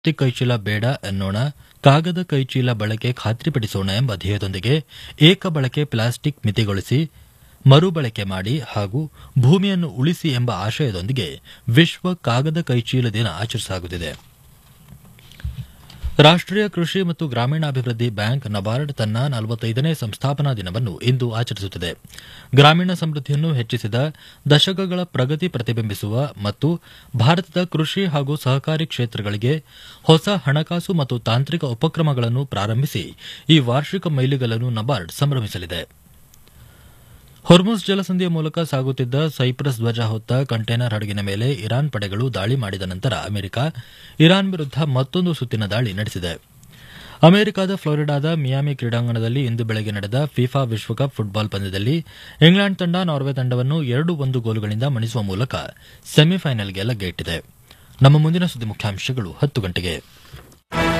plastic ಕೈಚೀಲ ಬೇಡ ಎನ್ನೋಣ ಕಾಗದ ಕೈಚೀಲ ಬಳಕೆ ಖಾತ್ರಿಪಡಿಸೋಣ ಎಂಬ ಧ್ಯೇಯದೊಂದಿಗೆ ಏಕ ಬಳಕೆ ಪ್ಲಾಸ್ಟಿಕ್ ಮಿತಿಗೊಳಿಸಿ ಮರುಬಳಕೆ ಮಾಡಿ ಹಾಗೂ ಭೂಮಿಯನ್ನು ಉಳಿಸಿ ಎಂಬ ಆಶಯದೊಂದಿಗೆ ವಿಶ್ವ ಕಾಗದ ಕೈಚೀಲ ದಿನ ಆಚರಿಸಲಾಗುತ್ತಿದೆ ರಾಷ್ಟೀಯ ಕೃಷಿ ಮತ್ತು ಗ್ರಾಮೀಣಾಭಿವೃದ್ಧಿ ಬ್ಯಾಂಕ್ ನಬಾರ್ಡ್ ತನ್ನ ನಲವತ್ತೈದನೇ ಸಂಸ್ಥಾಪನಾ ದಿನವನ್ನು ಇಂದು ಆಚರಿಸುತ್ತಿದೆ ಗ್ರಾಮೀಣ ಸಮೃದ್ಧಿಯನ್ನು ಹೆಚ್ಚಿಸಿದ ದಶಕಗಳ ಪ್ರಗತಿ ಪ್ರತಿಬಿಂಬಿಸುವ ಮತ್ತು ಭಾರತದ ಕೃಷಿ ಹಾಗೂ ಸಹಕಾರಿ ಕ್ಷೇತ್ರಗಳಿಗೆ ಹೊಸ ಹಣಕಾಸು ಮತ್ತು ತಾಂತ್ರಿಕ ಉಪಕ್ರಮಗಳನ್ನು ಪ್ರಾರಂಭಿಸಿ ಈ ವಾರ್ಷಿಕ ಮೈಲಿಗಲ್ಲನ್ನು ನಬಾರ್ಡ್ ಸಂಭ್ರಮಿಸಲಿದೆ ಹೊರ್ಮುಸ್ ಜಲಸಂಧಿಯ ಮೂಲಕ ಸಾಗುತ್ತಿದ್ದ ಸೈಪ್ರಸ್ ಧ್ವಜ ಹೊತ್ತ ಕಂಟೈನರ್ ಹಡಗಿನ ಮೇಲೆ ಇರಾನ್ ಪಡೆಗಳು ದಾಳಿ ಮಾಡಿದ ನಂತರ ಅಮೆರಿಕ ಇರಾನ್ ವಿರುದ್ಧ ಮತ್ತೊಂದು ಸುತ್ತಿನ ದಾಳಿ ನಡೆಸಿದೆ ಅಮೆರಿಕದ ಫ್ಲೋರಿಡಾದ ಮಿಯಾಮಿ ಕ್ರೀಡಾಂಗಣದಲ್ಲಿ ಇಂದು ಬೆಳಗ್ಗೆ ನಡೆದ ಫಿಫಾ ವಿಶ್ವಕಪ್ ಫುಟ್ಬಾಲ್ ಪಂದ್ಯದಲ್ಲಿ ಇಂಗ್ಲೆಂಡ್ ತಂಡ ನಾರ್ವೆ ತಂಡವನ್ನು ಎರಡು ಒಂದು ಗೋಲುಗಳಿಂದ ಮಣಿಸುವ ಮೂಲಕ ಸೆಮಿಫೈನಲ್ಗೆ ಲಗ್ಗೆಯಿಟ್ಟಿದೆ ನಮ್ಮ ಮುಂದಿನ ಸುದ್ದಿ ಮುಖ್ಯಾಂಶಗಳು ಹತ್ತು ಗಂಟೆಗೆ